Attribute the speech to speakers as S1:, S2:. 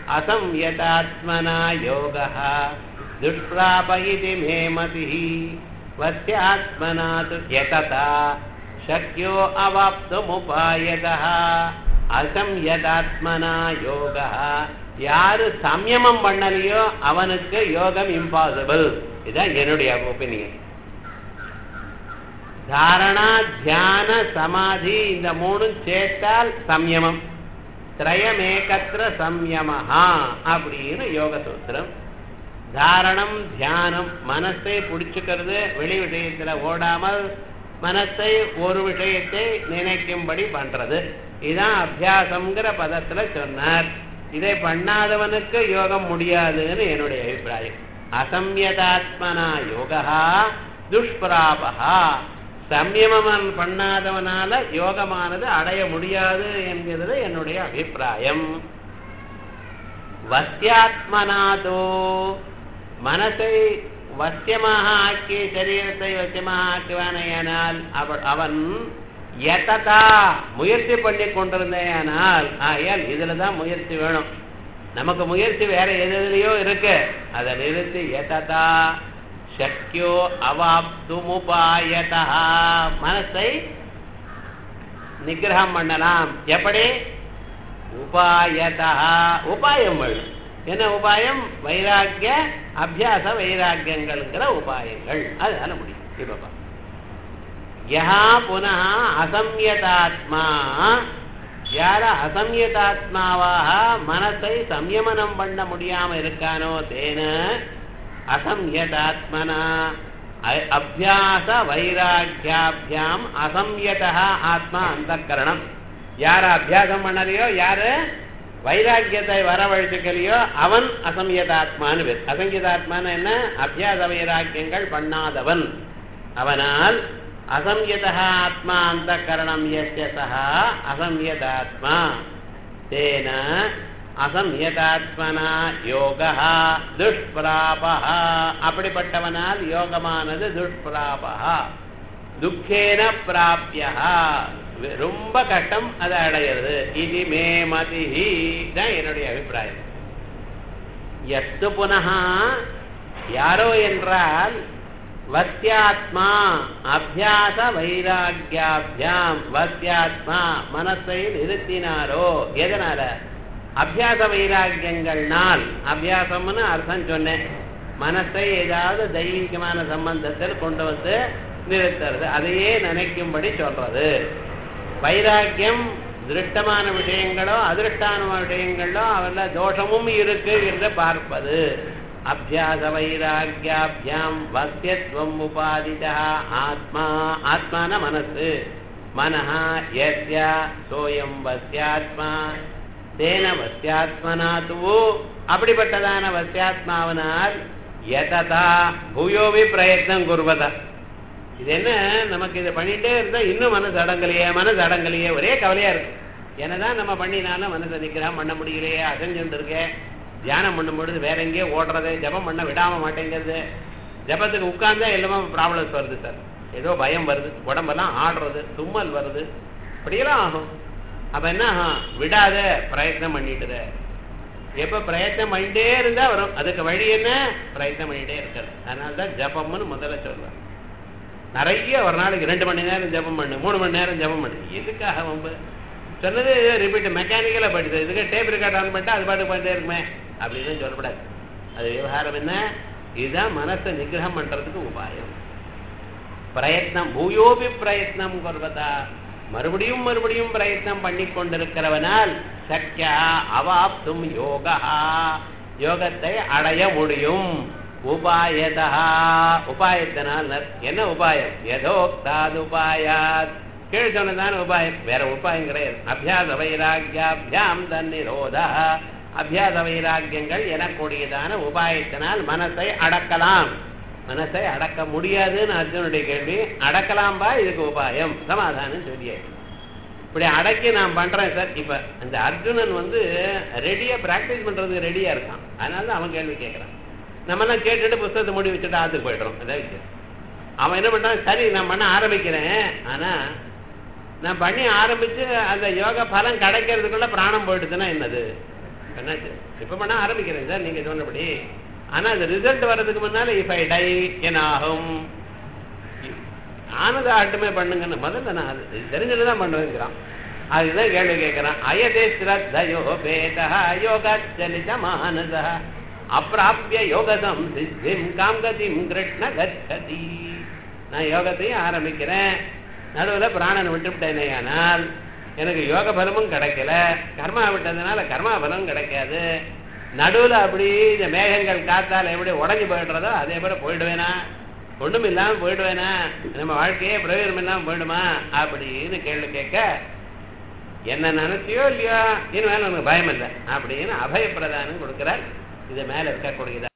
S1: असंयतात्मना योगः दुष्प्राप इति मे मतिः वस्यात्मना तु यतता शक्यो अवाप्तुमुपायतः அசம்யதாத்மனா யோகா யாரு சம்யமம் பண்ணலையோ அவனுக்கு யோகம் இம்பாசிபிள் இதுதான் என்னுடைய ஒப்பீனியன் தாரணா தியான சமாதி இந்த மூணும் சேர்த்தால் சம்யமம் திரயமேகத்திர சம்யமஹா அப்படின்னு யோக சூத்திரம் தாரணம் தியானம் மனசை பிடிச்சுக்கிறது வெளி விஷயத்துல ஓடாமல் மனசை ஒரு விஷயத்தை நினைக்கும்படி பண்றது இதான் அபியாசம்ங்கிற பதத்துல சொன்னார் இதை பண்ணாதவனுக்கு யோகம் முடியாதுன்னு என்னுடைய அபிப்பிராயம் அசம்யதாத்மனா யோகா துஷ்பிராபகா சம்யமம் பண்ணாதவனால யோகமானது அடைய முடியாது என்கிறது என்னுடைய அபிப்பிராயம் வசியாத்மனாதோ மனசை வசியமாக ஆக்கி சரீரத்தை வசியமாக ஆக்குவானேயானால் அவ அவன் எத்ததா முயற்சி பண்ணி கொண்டிருந்தேயானால் ஆகையால் இதுல தான் முயற்சி வேணும் நமக்கு முயற்சி வேற எதுலையோ இருக்கு அதை நிறுத்தி எததா சக்கியோ அவாப்துமுபாயதா மனசை நிகிரகம் பண்ணலாம் எப்படி உபாயதா உபாயம் வேணும் என்ன உபாயம் வைராக்கிய அபியாச வைராக்கியங்கள்ங்கிற உபாயங்கள் அதனால முடியும் இப்ப யா புனः அசம்யதாத்மா யார அசம்யதாத்மாவாக மனசை சம்யமனம் பண்ண முடியாம இருக்கானோ தேன அசம்யதாத்மனா அபியாச வைராக்கியாபியாம் அசம்யதா ஆத்மா அந்த யார அபியாசம் பண்ணலையோ யாரு வைராக்கியத்தை வரவழைச்சுக்கலையோ அவன் அசம்யதாத்மான்னு பேர் அசங்கியதாத்மான்னு என்ன அபியாச வைராக்கியங்கள் பண்ணாதவன் அவனால் அசம்யதா ஆத்மா அந்த கரணம் எஸ்ய சா அசம்யதாத்மா தேன அசம்யதாத்மனா யோகா துஷ்பிராபா அப்படிப்பட்டவனால் யோகமானது துஷ்பிராபா துக்கேன பிராபியா ரொம்ப கஷ்டம் அதை அடையிறது இது மே மதிஹி தான் என்னுடைய அபிப்பிராயம் எஸ்து புனः யாரோ என்றால் வசியாத்மா அபியாச வைராக்கியாபியாம் வசியாத்மா மனசை நிறுத்தினாரோ எதனால அபியாச வைராக்கியங்கள்னால் அபியாசம்னு அர்த்தம் சொன்னேன் மனசை ஏதாவது தெய்வீகமான சம்பந்தத்தில் கொண்டு வந்து நிறுத்துறது அதையே நினைக்கும்படி சொல்றது வைராக்கியம் திருஷ்டமான விஷயங்களோ அதிருஷ்டான விஷயங்களோ அவர்ல தோஷமும் இருக்கு என்று பார்ப்பது அபியாச வைராக்கியாபியாம் வசியத்துவம் உபாதிதா ஆத்மா ஆத்மான மனசு மனஹா யஸ்ய சோயம் வசியாத்மா தேன வசியாத்மனா துவோ அப்படிப்பட்டதான வசியாத்மாவனால் எததா பூயோவி பிரயத்னம் குருவதா இது என்ன நமக்கு இதை பண்ணிட்டே இருந்தா இன்னும் மனசு அடங்கலையே மனசு அடங்கலையே ஒரே கவலையா இருக்கு என்னதான் நம்ம பண்ணினாலும் மனசை நிக்கிறோம் பண்ண முடியலையே அசஞ்சுட்டு இருக்கேன் தியானம் பண்ணும் பொழுது வேற எங்கேயோ ஓடுறது ஜபம் பண்ண விடாம மாட்டேங்கிறது ஜபத்துக்கு உட்கார்ந்தா எல்லாமே ப்ராப்ளம்ஸ் வருது சார் ஏதோ பயம் வருது உடம்பெல்லாம் ஆடுறது தும்மல் வருது இப்படியெல்லாம் ஆகும் அப்ப என்ன ஆகும் விடாத பிரயத்னம் பண்ணிட்டுத எப்ப பிரயத்னம் பண்ணிட்டே இருந்தா வரும் அதுக்கு வழி என்ன பிரயத்னம் பண்ணிட்டே இருக்கிறது அதனாலதான் ஜபம்னு முதல்ல சொல்றேன் நிறைய ஒரு நாளைக்கு ரெண்டு மணி நேரம் ஜபம் பண்ணு மூணு மணி நேரம் ஜபம் பண்ணு எதுக்காக வம்பு சொன்னது ரிப்பீட் மெக்கானிக்கலா படிச்சது இதுக்கு டேப் ரெக்கார்ட் ஆன் பண்ணிட்டா அது பாட்டு பண்ணிட்டே இருக்குமே அப்படின்னு சொல்லக்கூடாது அது விவகாரம் என்ன இதுதான் மனசை நிகிரகம் பண்றதுக்கு உபாயம் பிரயத்னம் பூயோபி பிரயத்னம் கொள்வதா மறுபடியும் மறுபடியும் பிரயத்னம் பண்ணி கொண்டிருக்கிறவனால் சக்கியா அவாப்தும் யோகா யோகத்தை அடைய முடியும் உபாயதா உபாயத்தினால் என்ன உபாயம் எதோக்தாது உபாயாத் கீழ் சொன்னதான உபாயம் வேற உபாயம் கிடையாது அபியாச வைராக்கியாபியாம் தன்னிரோதா அபியாச வைராக்கியங்கள் எனக்கூடியதான உபாயத்தினால் மனசை அடக்கலாம் மனசை அடக்க முடியாதுன்னு அர்ஜுனுடைய கேள்வி அடக்கலாம்பா இதுக்கு உபாயம் சமாதானம் சொல்லியே இப்படி அடக்கி நான் பண்றேன் சார் இப்ப அந்த அர்ஜுனன் வந்து ரெடியா பிராக்டிஸ் பண்றதுக்கு ரெடியா இருக்கான் அதனால தான் அவன் கேள்வி கேட்கறான் நம்ம எல்லாம் கேட்டுட்டு புத்தகத்தை முடி வச்சுட்டு ஆத்துக்கு போயிடுறோம் அதான் விஷயம் அவன் என்ன பண்ணான் சரி நான் பண்ண ஆரம்பிக்கிறேன் ஆனா நான் பண்ணி ஆரம்பிச்சு அந்த யோக பலம் கிடைக்கிறதுக்குள்ள பிராணம் போயிடுதுன்னா என்னது என்னாச்சு இப்ப பண்ண ஆரம்பிக்கிறேன் சார் நீங்க சொன்னபடி ஆனா அந்த ரிசல்ட் வர்றதுக்கு முன்னால இஃப் ஐ டை என்ன ஆகும் ஆனது ஆட்டுமே பண்ணுங்கன்னு முதல்ல நான் அது தெரிஞ்சுட்டு தான் பண்ணுவேங்கிறான் அதுதான் கேள்வி கேட்கிறான் அயதே ஸ்ரத்தயோ பேதா யோகச்சலித மானச அப்பிராபிய யோகதம் சித்திம் காங்கதிம் கிருஷ்ண கச்சதி நான் யோகத்தையும் ஆரம்பிக்கிறேன் நடுவில் பிராணனை விட்டுவிட்டேனே ஆனால் எனக்கு யோக பலமும் கிடைக்கல கர்மா விட்டதுனால கர்மா பலம் கிடைக்காது நடுவில் அப்படி இந்த மேகங்கள் காத்தால் எப்படி உடஞ்சி போயிடுறதோ அதே போல போயிடுவேனா ஒண்ணும் இல்லாம போயிடுவேனா நம்ம வாழ்க்கையே பிரயோஜனம் இல்லாம போயிடுமா அப்படின்னு கேள்வி கேட்க என்ன நினைச்சியோ இல்லையோ இனிமேல் உனக்கு பயம் இல்லை அப்படின்னு அபயப்பிரதானம் கொடுக்கிறார் இது மேல இருக்கக்கூடியதா